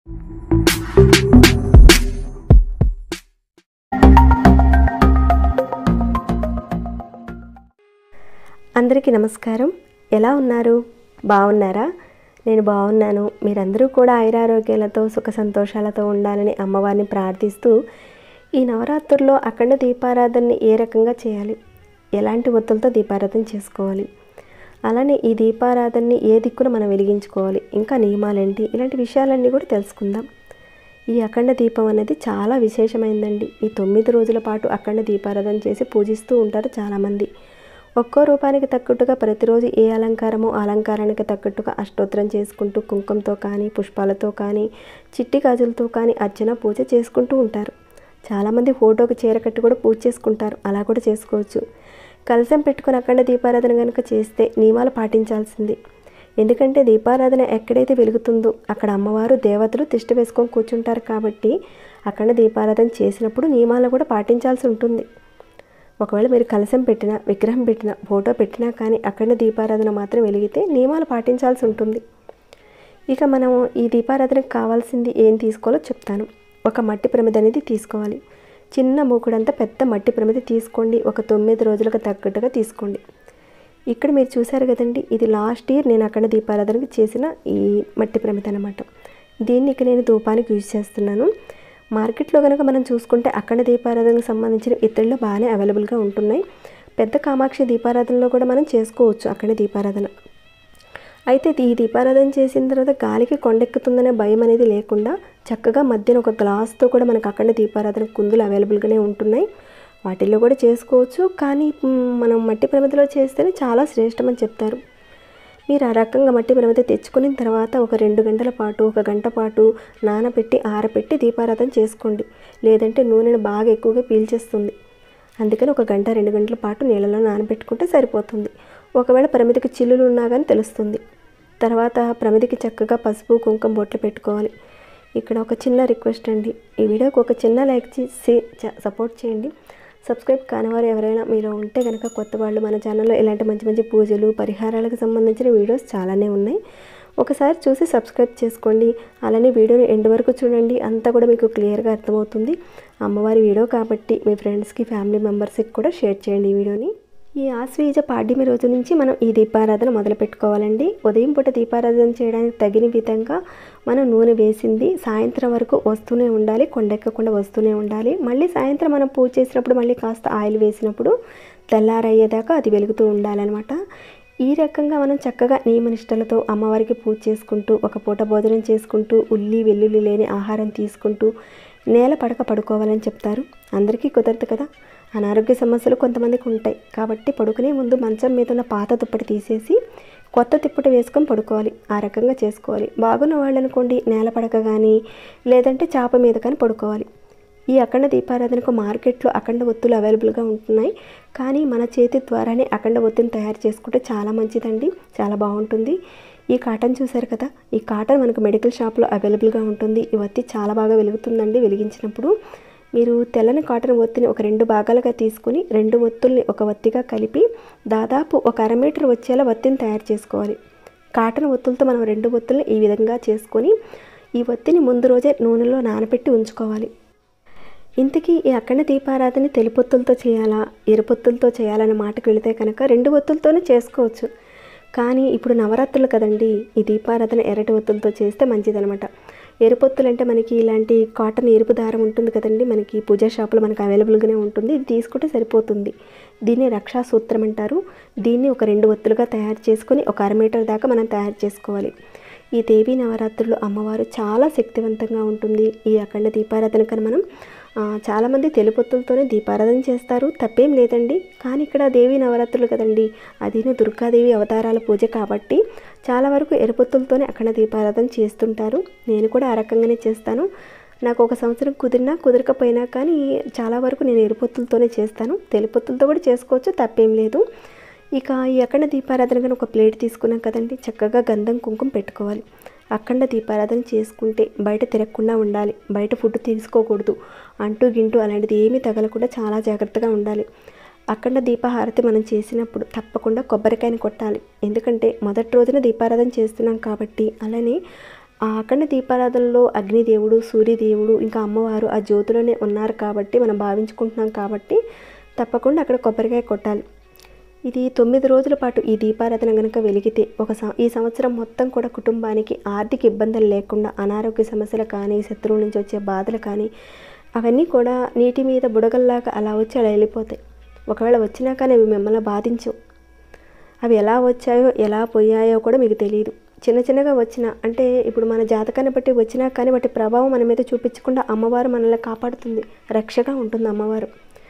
అందరికీ నమస్కారం ఎలా ఉన్నారు బాగున్నారా నేను బాగున్నాను మీరందరూ కూడా ఆయురారోగ్యాలతో సుఖ సంతోషాలతో ఉండాలని అమ్మవారిని ప్రార్థిస్తూ ఈ నవరాత్రుల్లో అఖండ దీపారాధనని ఏ రకంగా చేయాలి ఎలాంటి ఒత్తులతో దీపారాధన చేసుకోవాలి అలానే ఈ దీపారాధనని ఏ దిక్కున మనం వెలిగించుకోవాలి ఇంకా నియమాలేంటి ఇలాంటి విషయాలన్నీ కూడా తెలుసుకుందాం ఈ అఖండ దీపం అనేది చాలా విశేషమైందండి ఈ తొమ్మిది రోజుల పాటు అఖండ దీపారాధన చేసి పూజిస్తూ ఉంటారు చాలామంది ఒక్కో రూపానికి తగ్గట్టుగా ప్రతిరోజు ఏ అలంకారమో ఆ అలంకారానికి తగ్గట్టుగా అష్టోత్తరం చేసుకుంటూ కుంకుమతో కానీ పుష్పాలతో కానీ చిట్టి గాజులతో కానీ అర్చన పూజ చేసుకుంటూ ఉంటారు చాలామంది ఫోటోకి చీర కట్టి కూడా పూజ చేసుకుంటారు అలా కూడా చేసుకోవచ్చు కలశం పెట్టుకుని అఖండ దీపారాధన కనుక చేస్తే నియమాలు పాటించాల్సింది ఎందుకంటే దీపారాధన ఎక్కడైతే వెలుగుతుందో అక్కడ అమ్మవారు దేవతలు తిష్ట వేసుకొని కూర్చుంటారు కాబట్టి అఖండ దీపారాధన చేసినప్పుడు నియమాలు కూడా పాటించాల్సి ఉంటుంది ఒకవేళ మీరు కలశం పెట్టినా విగ్రహం పెట్టినా ఫోటో పెట్టినా కానీ అఖండ దీపారాధన మాత్రం వెలిగితే నియమాలు పాటించాల్సి ఉంటుంది ఇక మనం ఈ దీపారాధనకు కావాల్సింది ఏం తీసుకోవాలో చెప్తాను ఒక మట్టి ప్రమిద అనేది తీసుకోవాలి చిన్న మూకుడంతా పెద్ద మట్టి ప్రమిద తీసుకోండి ఒక తొమ్మిది రోజులకు తగ్గట్టుగా తీసుకోండి ఇక్కడ మీరు చూసారు కదండి ఇది లాస్ట్ ఇయర్ నేను అక్కడ దీపారాధనకి చేసిన ఈ మట్టి ప్రమిద అనమాట దీన్ని ఇక నేను ధూపానికి యూజ్ చేస్తున్నాను మార్కెట్లో కనుక మనం చూసుకుంటే అక్కడ దీపారాధనకు సంబంధించిన ఇతరులు బాగానే అవైలబుల్గా ఉంటున్నాయి పెద్ద కామాక్షి దీపారాధనలో కూడా మనం చేసుకోవచ్చు అక్కడ దీపారాధన అయితే ఈ దీపారాధన చేసిన తర్వాత గాలికి కొండెక్కుతుందనే భయం అనేది లేకుండా చక్కగా మధ్యన ఒక గ్లాస్తో కూడా మనకు అక్కడ దీపారాధన కుందులు అవైలబుల్గానే ఉంటున్నాయి వాటిల్లో కూడా చేసుకోవచ్చు కానీ మ్, మనం మట్టి ప్రమిదలో చేస్తేనే చాలా శ్రేష్టమని చెప్తారు మీరు ఆ రకంగా మట్టి ప్రమిద తెచ్చుకున్న తర్వాత ఒక రెండు గంటల పాటు ఒక గంట పాటు నానబెట్టి ఆరబెట్టి దీపారాధన చేసుకోండి లేదంటే నూనెను బాగా ఎక్కువగా పీల్చేస్తుంది అందుకని ఒక గంట రెండు గంటల పాటు నీళ్ళలో నానబెట్టుకుంటే సరిపోతుంది ఒకవేళ ప్రమిదకి చిల్లులు ఉన్నా కానీ తెలుస్తుంది తర్వాత ప్రమిదికి చక్కగా పసుపు కుంకుమ బొట్లు పెట్టుకోవాలి ఇక్కడ ఒక చిన్న రిక్వెస్ట్ అండి ఈ వీడియోకి ఒక చిన్న లైక్ చేసి చ- సపోర్ట్ చేయండి సబ్స్క్రైబ్ కానివారు ఎవరైనా మీరు ఉంటే కనుక కొత్త వాళ్ళు మన ఛానల్లో ఇలాంటి మంచి మంచి పూజలు పరిహారాలకు సంబంధించిన వీడియోస్ చాలానే ఉన్నాయి ఒకసారి చూసి సబ్స్క్రైబ్ చేసుకోండి అలానే వీడియోని ఎండ్ వరకు చూడండి అంతా కూడా మీకు క్లియర్గా అర్థమవుతుంది అమ్మవారి వీడియో కాబట్టి మీ ఫ్రెండ్స్కి ఫ్యామిలీ మెంబర్స్కి కూడా షేర్ చేయండి ఈ వీడియోని ఈ ఆశ్వీజ పాడ్యమి రోజు నుంచి మనం ఈ దీపారాధన మొదలు పెట్టుకోవాలండి ఉదయం పూట దీపారాధన చేయడానికి తగిన విధంగా మనం నూనె వేసింది సాయంత్రం వరకు వస్తూనే ఉండాలి కొండెక్కకుండా వస్తూనే ఉండాలి మళ్ళీ సాయంత్రం మనం పూజ చేసినప్పుడు మళ్ళీ కాస్త ఆయిల్ వేసినప్పుడు తెల్లారయ్యేదాకా అది వెలుగుతూ ఉండాలన్నమాట ఈ రకంగా మనం చక్కగా నియమనిష్టలతో అమ్మవారికి పూజ చేసుకుంటూ ఒక పూట భోజనం చేసుకుంటూ ఉల్లి వెల్లుల్లి లేని ఆహారం తీసుకుంటూ నేల పడక పడుకోవాలని చెప్తారు అందరికీ కుదరదు కదా అనారోగ్య సమస్యలు కొంతమందికి ఉంటాయి కాబట్టి పడుకునే ముందు మంచం మీద ఉన్న పాత దుప్పటి తీసేసి కొత్త తిప్పటి వేసుకొని పడుకోవాలి ఆ రకంగా చేసుకోవాలి బాగున్న వాళ్ళు అనుకోండి నేల పడక కానీ లేదంటే చాప మీద కానీ పడుకోవాలి ఈ అఖండ దీపారాధనకు మార్కెట్లో అఖండ ఒత్తులు అవైలబుల్గా ఉంటున్నాయి కానీ మన చేతి ద్వారానే అఖండ ఒత్తిని తయారు చేసుకుంటే చాలా మంచిదండి చాలా బాగుంటుంది ఈ కాటన్ చూశారు కదా ఈ కాటన్ మనకు మెడికల్ షాప్లో అవైలబుల్గా ఉంటుంది ఈ ఒత్తి చాలా బాగా వెలుగుతుందండి వెలిగించినప్పుడు మీరు తెల్లని కాటన్ ఒత్తిని ఒక రెండు భాగాలుగా తీసుకుని రెండు ఒత్తుల్ని ఒక ఒత్తిగా కలిపి దాదాపు ఒక అర మీటర్ వచ్చేలా ఒత్తిని తయారు చేసుకోవాలి కాటన్ ఒత్తులతో మనం రెండు ఒత్తుల్ని ఈ విధంగా చేసుకొని ఈ ఒత్తిని ముందు రోజే నూనెలో నానబెట్టి ఉంచుకోవాలి ఇంతకీ ఈ అఖండ దీపారాధన తెలుపొత్తులతో చేయాలా ఎరుపొత్తులతో చేయాలనే మాటకు వెళితే కనుక రెండు ఒత్తులతోనే చేసుకోవచ్చు కానీ ఇప్పుడు నవరాత్రులు కదండి ఈ దీపారాధన ఎర్రటి ఒత్తులతో చేస్తే మంచిదనమాట ఎరుపొత్తులు అంటే మనకి ఇలాంటి కాటన్ ఎరుపు దారం ఉంటుంది కదండి మనకి పూజా షాపులో మనకి అవైలబుల్గానే ఉంటుంది ఇది తీసుకుంటే సరిపోతుంది దీన్ని రక్షా సూత్రం అంటారు దీన్ని ఒక రెండు ఒత్తులుగా తయారు చేసుకొని ఒక అర మీటర్ దాకా మనం తయారు చేసుకోవాలి ఈ దేవీ నవరాత్రులు అమ్మవారు చాలా శక్తివంతంగా ఉంటుంది ఈ అఖండ దీపారాధన కన్నా మనం ఆ, చాలామంది తెలుపొత్తులతోనే దీపారాధన చేస్తారు తప్పేం లేదండి కానీ ఇక్కడ దేవి నవరాత్రులు కదండి అదిను దుర్గాదేవి అవతారాల పూజ కాబట్టి చాలా వరకు ఎరుపొత్తులతోనే అఖండ దీపారాధన చేస్తుంటారు నేను కూడా ఆ రకంగానే చేస్తాను నాకు ఒక సంవత్సరం కుదిరినా కుదరకపోయినా కానీ చాలా వరకు నేను ఎరుపొత్తులతోనే చేస్తాను తెలుపొత్తులతో కూడా చేసుకోవచ్చు తప్పేం లేదు ఇక ఈ అఖండ దీపారాధన కానీ ఒక ప్లేట్ తీసుకున్నాం కదండి చక్కగా గంధం కుంకుమ పెట్టుకోవాలి అఖండ దీపారాధన చేసుకుంటే బయట తిరగకుండా ఉండాలి బయట ఫుడ్ తీసుకోకూడదు అంటూ గింటూ అలాంటిది ఏమీ తగలకుండా చాలా జాగ్రత్తగా ఉండాలి అఖండ దీపహారతి మనం చేసినప్పుడు తప్పకుండా కొబ్బరికాయని కొట్టాలి ఎందుకంటే మొదటి రోజున దీపారాధన చేస్తున్నాం కాబట్టి అలానే ఆ అఖండ దీపారాధనలో అగ్నిదేవుడు సూర్యదేవుడు ఇంకా అమ్మవారు ఆ జ్యోతిలోనే ఉన్నారు కాబట్టి మనం భావించుకుంటున్నాం కాబట్టి తప్పకుండా అక్కడ కొబ్బరికాయ కొట్టాలి ఇది తొమ్మిది రోజుల పాటు ఈ దీపారాధన కనుక వెలిగితే ఒక సం- ఈ సంవత్సరం మొత్తం కూడా కుటుంబానికి ఆర్థిక ఇబ్బందులు లేకుండా అనారోగ్య సమస్యలు కానీ శత్రువుల నుంచి వచ్చే బాధలు కానీ అవన్నీ కూడా నీటి మీద బుడగల్లాగా అలా వచ్చి అలా వెళ్ళిపోతాయి ఒకవేళ వచ్చినా కానీ అవి మిమ్మల్ని బాధించవు అవి ఎలా వచ్చాయో ఎలా పోయాయో కూడా మీకు తెలియదు చిన్న చిన్నగా వచ్చిన అంటే ఇప్పుడు మన జాతకాన్ని బట్టి వచ్చినా కానీ వాటి ప్రభావం మన మీద చూపించకుండా అమ్మవారు మనల్ని కాపాడుతుంది రక్షగా ఉంటుంది అమ్మవారు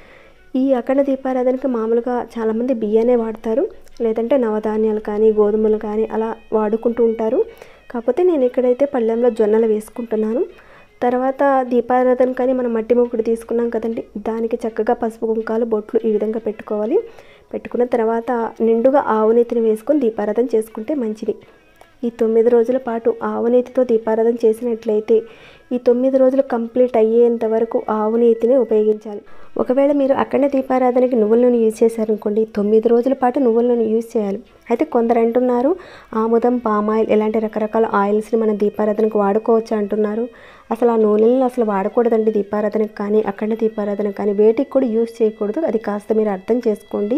ఈ అఖండ దీపారాధనకి మామూలుగా చాలామంది బియ్యానే వాడతారు లేదంటే నవధాన్యాలు కానీ గోధుమలు కానీ అలా వాడుకుంటూ ఉంటారు కాకపోతే నేను ఇక్కడైతే పళ్ళెంలో జొన్నలు వేసుకుంటున్నాను తర్వాత దీపారాధన కానీ మనం మట్టి మొక్కుడు తీసుకున్నాం కదండి దానికి చక్కగా పసుపు కుంకాలు బొట్లు ఈ విధంగా పెట్టుకోవాలి పెట్టుకున్న తర్వాత నిండుగా ఆవు నెత్తిని వేసుకొని దీపారాధన చేసుకుంటే మంచిది ఈ తొమ్మిది రోజుల పాటు ఆవు నేతితో దీపారాధన చేసినట్లయితే ఈ తొమ్మిది రోజులు కంప్లీట్ అయ్యేంత వరకు ఆవు నేతిని ఉపయోగించాలి ఒకవేళ మీరు అక్కడనే దీపారాధనకి నువ్వుల నూనె యూజ్ చేశారనుకోండి తొమ్మిది రోజుల పాటు నువ్వుల నూనె యూజ్ చేయాలి అయితే కొందరు అంటున్నారు ఆముదం పామాయిల్ ఇలాంటి రకరకాల ఆయిల్స్ని మనం దీపారాధనకు వాడుకోవచ్చు అంటున్నారు అసలు ఆ నూనెలను అసలు వాడకూడదండి దీపారాధనకు కానీ అక్కడ దీపారాధనకు కానీ వేటికి కూడా యూజ్ చేయకూడదు అది కాస్త మీరు అర్థం చేసుకోండి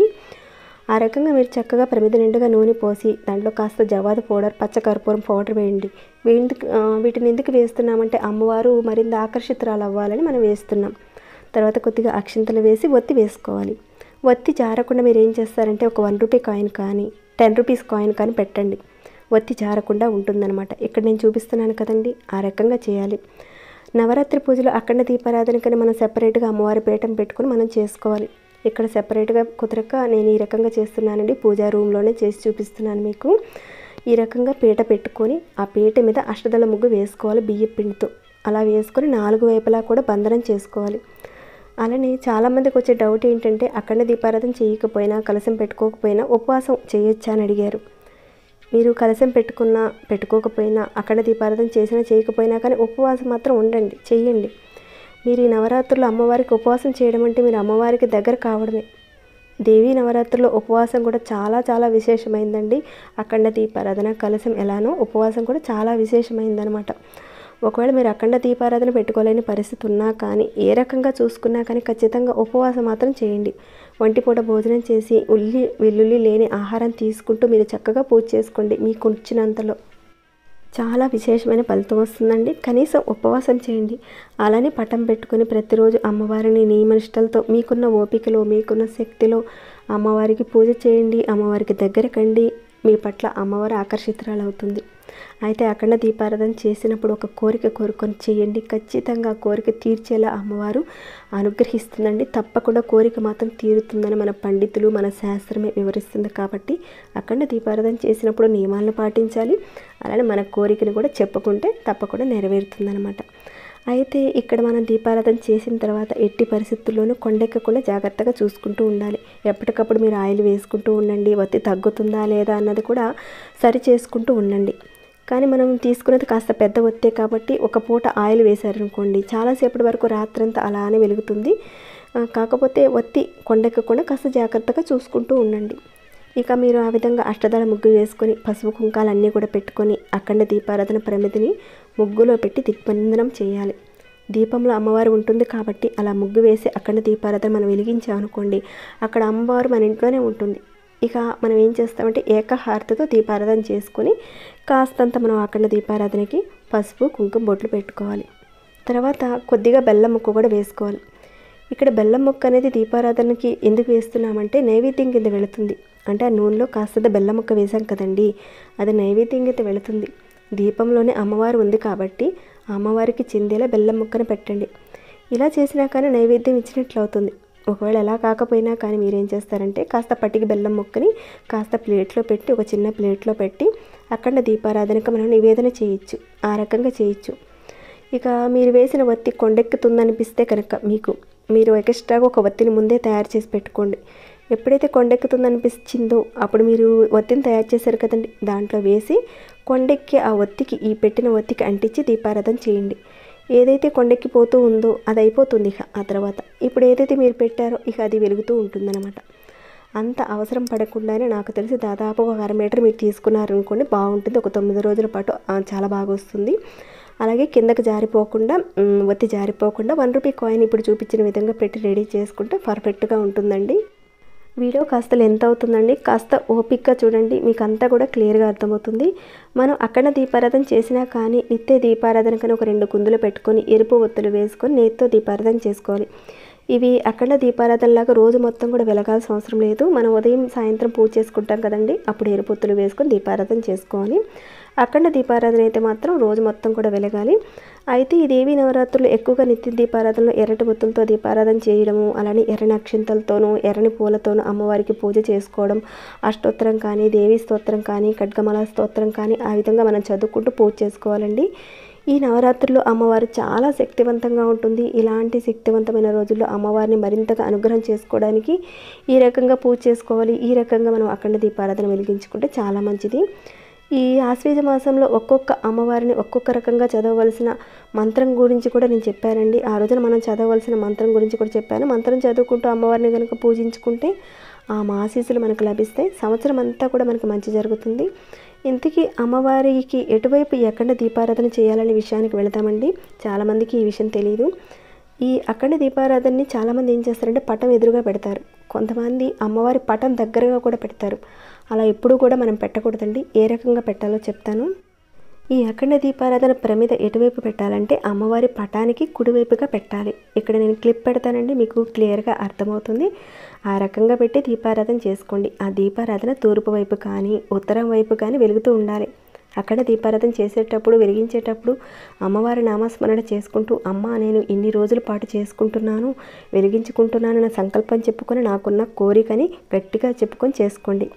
ఆ రకంగా మీరు చక్కగా ప్రమిద నిండుగా నూనె పోసి దాంట్లో కాస్త జవాదు పౌడర్ పచ్చ కర్పూరం పౌడర్ వేయండి వీటికి ఆ, వీటిని ఎందుకు వేస్తున్నామంటే అమ్మవారు మరింత ఆకర్షితురాలు అవ్వాలని మనం వేస్తున్నాం తర్వాత కొద్దిగా అక్షింతలు వేసి ఒత్తి వేసుకోవాలి ఒత్తి జారకుండా మీరు ఏం చేస్తారంటే ఒక వన్ రూపీ కాయిన్ కానీ టెన్ రూపీస్ కాయిన్ కానీ పెట్టండి ఒత్తి జారకుండా ఉంటుందన్నమాట ఇక్కడ నేను చూపిస్తున్నాను కదండి ఆ రకంగా చేయాలి నవరాత్రి పూజలు అఖండ దీపారాధనకని మనం సెపరేట్గా అమ్మవారి పీఠం పెట్టుకుని మనం చేసుకోవాలి ఇక్కడ సెపరేట్గా కుదరక నేను ఈ రకంగా చేస్తున్నానండి పూజా రూమ్లోనే చేసి చూపిస్తున్నాను మీకు ఈ రకంగా పీట పెట్టుకొని ఆ పీట మీద అష్టదళ ముగ్గు వేసుకోవాలి బియ్య పిండితో అలా వేసుకొని నాలుగు వైపులా కూడా బంధనం చేసుకోవాలి అలానే చాలామందికి వచ్చే డౌట్ ఏంటంటే అఖండ దీపారాధన చేయకపోయినా కలసం పెట్టుకోకపోయినా ఉపవాసం చేయొచ్చా అని అడిగారు మీరు కలసం పెట్టుకున్నా పెట్టుకోకపోయినా అక్కడ దీపారాధన చేసినా చేయకపోయినా కానీ ఉపవాసం మాత్రం ఉండండి చెయ్యండి మీరు ఈ నవరాత్రులు అమ్మవారికి ఉపవాసం చేయడం అంటే మీరు అమ్మవారికి దగ్గర కావడమే దేవీ నవరాత్రుల్లో ఉపవాసం కూడా చాలా చాలా విశేషమైందండి అఖండ దీపారాధన కలసం ఎలానో ఉపవాసం కూడా చాలా విశేషమైందనమాట ఒకవేళ మీరు అఖండ దీపారాధన పెట్టుకోలేని పరిస్థితి ఉన్నా కానీ ఏ రకంగా చూసుకున్నా కానీ ఖచ్చితంగా ఉపవాసం మాత్రం చేయండి ఒంటిపూట భోజనం చేసి ఉల్లి వెల్లుల్లి లేని ఆహారం తీసుకుంటూ మీరు చక్కగా పూజ చేసుకోండి మీకు వచ్చినంతలో చాలా విశేషమైన ఫలితం వస్తుందండి కనీసం ఉపవాసం చేయండి అలానే పటం పెట్టుకొని ప్రతిరోజు అమ్మవారిని నియమనిష్టలతో మీకున్న ఓపికలో మీకున్న శక్తిలో అమ్మవారికి పూజ చేయండి అమ్మవారికి దగ్గర కండి మీ పట్ల అమ్మవారు ఆకర్షితురాలు అవుతుంది అయితే అఖండ దీపారాధన చేసినప్పుడు ఒక కోరిక కోరుకొని చేయండి ఖచ్చితంగా ఆ కోరిక తీర్చేలా అమ్మవారు అనుగ్రహిస్తుందండి తప్పకుండా కోరిక మాత్రం తీరుతుందని మన పండితులు మన శాస్త్రమే వివరిస్తుంది కాబట్టి అఖండ దీపారాధన చేసినప్పుడు నియమాలను పాటించాలి అలానే మన కోరికను కూడా చెప్పుకుంటే తప్పకుండా నెరవేరుతుందన్నమాట అయితే ఇక్కడ మనం దీపారాధన చేసిన తర్వాత ఎట్టి పరిస్థితుల్లోనూ కొండెక్కకుండా జాగ్రత్తగా చూసుకుంటూ ఉండాలి ఎప్పటికప్పుడు మీరు ఆయిల్ వేసుకుంటూ ఉండండి ఒత్తి తగ్గుతుందా లేదా అన్నది కూడా సరి చేసుకుంటూ ఉండండి కానీ మనం తీసుకున్నది కాస్త పెద్ద ఒత్తే కాబట్టి ఒక పూట ఆయిల్ వేశారనుకోండి చాలాసేపటి వరకు రాత్రంతా అలానే వెలుగుతుంది ఆ, కాకపోతే ఒత్తి కొండెక్కకుండా కాస్త జాగ్రత్తగా చూసుకుంటూ ఉండండి ఇక మీరు ఆ విధంగా అష్టదళ ముగ్గు వేసుకొని పసుపు కుంకాలు అన్నీ కూడా పెట్టుకొని అఖండ దీపారాధన ప్రమిదిని ముగ్గులో పెట్టి దిగ్బంధనం చేయాలి దీపంలో అమ్మవారు ఉంటుంది కాబట్టి అలా ముగ్గు వేసి అఖండ దీపారాధన మనం వెలిగించామనుకోండి అక్కడ అమ్మవారు మన ఇంట్లోనే ఉంటుంది ఇక మనం ఏం చేస్తామంటే ఏకహారతితో దీపారాధన చేసుకొని కాస్తంత మనం అఖండ దీపారాధనకి పసుపు కుంకుమ బొట్లు పెట్టుకోవాలి తర్వాత కొద్దిగా బెల్లం ముక్క కూడా వేసుకోవాలి ఇక్కడ బెల్లం ముక్క అనేది దీపారాధనకి ఎందుకు వేస్తున్నామంటే నైవేద్యం కింద వెళుతుంది అంటే ఆ నూనెలో కాస్త బెల్లం ముక్క వేసాం కదండి అది నైవేద్యం కింద వెళుతుంది దీపంలోనే అమ్మవారు ఉంది కాబట్టి ఆ అమ్మవారికి చెందేలా బెల్లం ముక్కను పెట్టండి ఇలా చేసినా కానీ నైవేద్యం ఇచ్చినట్లు అవుతుంది ఒకవేళ ఎలా కాకపోయినా కానీ మీరేం చేస్తారంటే కాస్త పట్టికి బెల్లం ముక్కని కాస్త ప్లేట్లో పెట్టి ఒక చిన్న ప్లేట్లో పెట్టి అక్కడ దీపారాధనకు మనం నివేదన చేయొచ్చు ఆ రకంగా చేయొచ్చు ఇక మీరు వేసిన వత్తి కొండెక్కుతుందనిపిస్తే కనుక మీకు మీరు ఎక్స్ట్రాగా ఒక వత్తిని ముందే తయారు చేసి పెట్టుకోండి ఎప్పుడైతే కొండెక్కుతుందనిపించిందో అప్పుడు మీరు వత్తిని తయారు చేశారు కదండి దాంట్లో వేసి కొండెక్కి ఆ ఒత్తికి ఈ పెట్టిన ఒత్తికి అంటించి దీపారాధన చేయండి ఏదైతే కొండెక్కిపోతూ ఉందో అది అయిపోతుంది ఇక ఆ తర్వాత ఇప్పుడు ఏదైతే మీరు పెట్టారో ఇక అది వెలుగుతూ ఉంటుందన్నమాట అంత అవసరం పడకుండానే నాకు తెలిసి దాదాపు ఒక అర మీటర్ మీరు తీసుకున్నారనుకోండి బాగుంటుంది ఒక తొమ్మిది రోజుల పాటు ఆ, చాలా బాగా వస్తుంది అలాగే కిందకి జారిపోకుండా మ్, ఒత్తి జారిపోకుండా వన్ రూపీ కాయిన్ ఇప్పుడు చూపించిన విధంగా పెట్టి రెడీ చేసుకుంటే పర్ఫెక్ట్గా ఉంటుందండి వీడియో కాస్త లెంత్ అవుతుందండి కాస్త ఓపిక్గా చూడండి మీకు అంతా కూడా క్లియర్గా అర్థమవుతుంది మనం అక్కడ దీపారాధన చేసినా కానీ నిత్య దీపారాధన కానీ ఒక రెండు కుందులు పెట్టుకొని ఎరుపు ఒత్తులు వేసుకొని నేతితో దీపారాధన చేసుకోవాలి ఇవి అక్కడ దీపారాధనలాగా రోజు మొత్తం కూడా వెలగాల్సిన అవసరం లేదు మనం ఉదయం సాయంత్రం పూజ చేసుకుంటాం కదండి అప్పుడు ఎరుపు ఒత్తులు వేసుకొని దీపారాధన చేసుకోవాలి అఖండ దీపారాధన అయితే మాత్రం రోజు మొత్తం కూడా వెలగాలి అయితే ఈ దేవి నవరాత్రులు ఎక్కువగా నిత్య దీపారాధనలో ఎర్రటి ఒత్తులతో దీపారాధన చేయడము అలానే ఎర్రని అక్షింతలతోనూ ఎర్రని పూలతోనూ అమ్మవారికి పూజ చేసుకోవడం అష్టోత్తరం కానీ దేవి స్తోత్రం కానీ ఖడ్గమల స్తోత్రం కానీ ఆ విధంగా మనం చదువుకుంటూ పూజ చేసుకోవాలండి ఈ నవరాత్రుల్లో అమ్మవారు చాలా శక్తివంతంగా ఉంటుంది ఇలాంటి శక్తివంతమైన రోజుల్లో అమ్మవారిని మరింతగా అనుగ్రహం చేసుకోవడానికి ఈ రకంగా పూజ చేసుకోవాలి ఈ రకంగా మనం అఖండ దీపారాధన వెలిగించుకుంటే చాలా మంచిది ఈ ఆశ్వేజ మాసంలో ఒక్కొక్క అమ్మవారిని ఒక్కొక్క రకంగా చదవవలసిన మంత్రం గురించి కూడా నేను చెప్పానండి ఆ రోజున మనం చదవవలసిన మంత్రం గురించి కూడా చెప్పాను మంత్రం చదువుకుంటూ అమ్మవారిని కనుక పూజించుకుంటే ఆ ఆశీస్సులు మనకు లభిస్తాయి సంవత్సరం అంతా కూడా మనకు మంచి జరుగుతుంది ఇంతకీ అమ్మవారికి ఎటువైపు ఎక్కడ దీపారాధన చేయాలనే విషయానికి వెళతామండి చాలామందికి ఈ విషయం తెలియదు ఈ అఖండ దీపారాధనని చాలామంది ఏం చేస్తారంటే పటం ఎదురుగా పెడతారు కొంతమంది అమ్మవారి పటం దగ్గరగా కూడా పెడతారు అలా ఎప్పుడూ కూడా మనం పెట్టకూడదండి ఏ రకంగా పెట్టాలో చెప్తాను ఈ అఖండ దీపారాధన ప్రమిద ఎటువైపు పెట్టాలంటే అమ్మవారి పటానికి కుడివైపుగా పెట్టాలి ఇక్కడ నేను క్లిప్ పెడతానండి మీకు క్లియర్గా అర్థమవుతుంది ఆ రకంగా పెట్టి దీపారాధన చేసుకోండి ఆ దీపారాధన తూర్పు వైపు కానీ ఉత్తరం వైపు కానీ వెలుగుతూ ఉండాలి అక్కడ దీపారాధన చేసేటప్పుడు వెలిగించేటప్పుడు అమ్మవారి నామస్మరణ చేసుకుంటూ అమ్మ నేను ఇన్ని రోజుల పాటు చేసుకుంటున్నాను వెలిగించుకుంటున్నాను నా సంకల్పం చెప్పుకొని నాకున్న కోరికని గట్టిగా చెప్పుకొని చేసుకోండి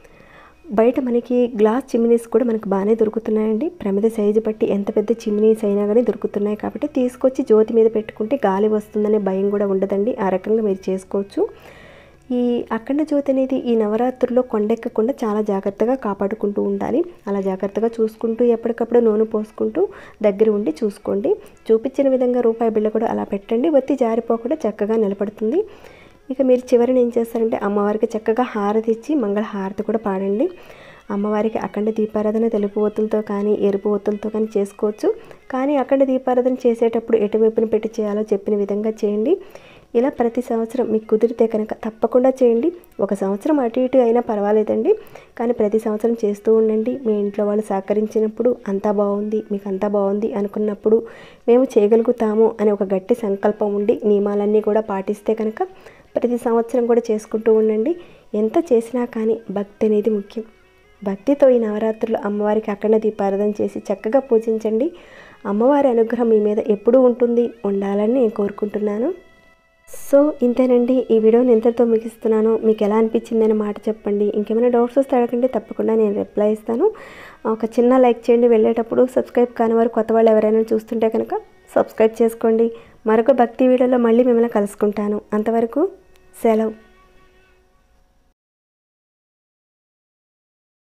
బయట మనకి గ్లాస్ చిమ్నీస్ కూడా మనకు బాగానే దొరుకుతున్నాయండి ప్రమిద సైజు బట్టి ఎంత పెద్ద చిమ్నీస్ అయినా కానీ దొరుకుతున్నాయి కాబట్టి తీసుకొచ్చి జ్యోతి మీద పెట్టుకుంటే గాలి వస్తుందనే భయం కూడా ఉండదండి ఆ రకంగా మీరు చేసుకోవచ్చు ఈ అఖండ జ్యోతి అనేది ఈ నవరాత్రుల్లో కొండెక్కకుండా చాలా జాగ్రత్తగా కాపాడుకుంటూ ఉండాలి అలా జాగ్రత్తగా చూసుకుంటూ ఎప్పటికప్పుడు నూనె పోసుకుంటూ దగ్గర ఉండి చూసుకోండి చూపించిన విధంగా రూపాయి బిళ్ళ కూడా అలా పెట్టండి ఒత్తి జారిపోకుండా చక్కగా నిలబడుతుంది ఇక మీరు చివరిన ఏం చేస్తారంటే అమ్మవారికి చక్కగా హారతి ఇచ్చి మంగళ హారతి కూడా పాడండి అమ్మవారికి అఖండ దీపారాధన తెలుపు ఒత్తులతో కానీ ఎరుపు ఒత్తులతో కానీ చేసుకోవచ్చు కానీ అఖండ దీపారాధన చేసేటప్పుడు ఎటువైపున పెట్టి చేయాలో చెప్పిన విధంగా చేయండి ఇలా ప్రతి సంవత్సరం మీకు కుదిరితే కనుక తప్పకుండా చేయండి ఒక సంవత్సరం అటు ఇటు అయినా పర్వాలేదండి కానీ ప్రతి సంవత్సరం చేస్తూ ఉండండి మీ ఇంట్లో వాళ్ళు సహకరించినప్పుడు అంతా బాగుంది మీకు అంతా బాగుంది అనుకున్నప్పుడు మేము చేయగలుగుతాము అనే ఒక గట్టి సంకల్పం ఉండి నియమాలన్నీ కూడా పాటిస్తే కనుక ప్రతి సంవత్సరం కూడా చేసుకుంటూ ఉండండి ఎంత చేసినా కానీ భక్తి అనేది ముఖ్యం భక్తితో ఈ నవరాత్రులు అమ్మవారికి అఖండ దీపారాధన చేసి చక్కగా పూజించండి అమ్మవారి అనుగ్రహం మీ మీద ఎప్పుడూ ఉంటుంది ఉండాలని నేను కోరుకుంటున్నాను సో ఇంతేనండి ఈ వీడియోని ఎంతటితో ముగిస్తున్నాను మీకు ఎలా అనిపించింది మాట చెప్పండి ఇంకేమైనా డౌట్స్ వస్తే అడగండి తప్పకుండా నేను రిప్లై ఇస్తాను ఒక చిన్న లైక్ చేయండి వెళ్ళేటప్పుడు సబ్స్క్రైబ్ కాని వారు కొత్త వాళ్ళు ఎవరైనా చూస్తుంటే కనుక సబ్స్క్రైబ్ చేసుకోండి మరొక భక్తి వీడియోలో మళ్ళీ మిమ్మల్ని కలుసుకుంటాను అంతవరకు సెలవు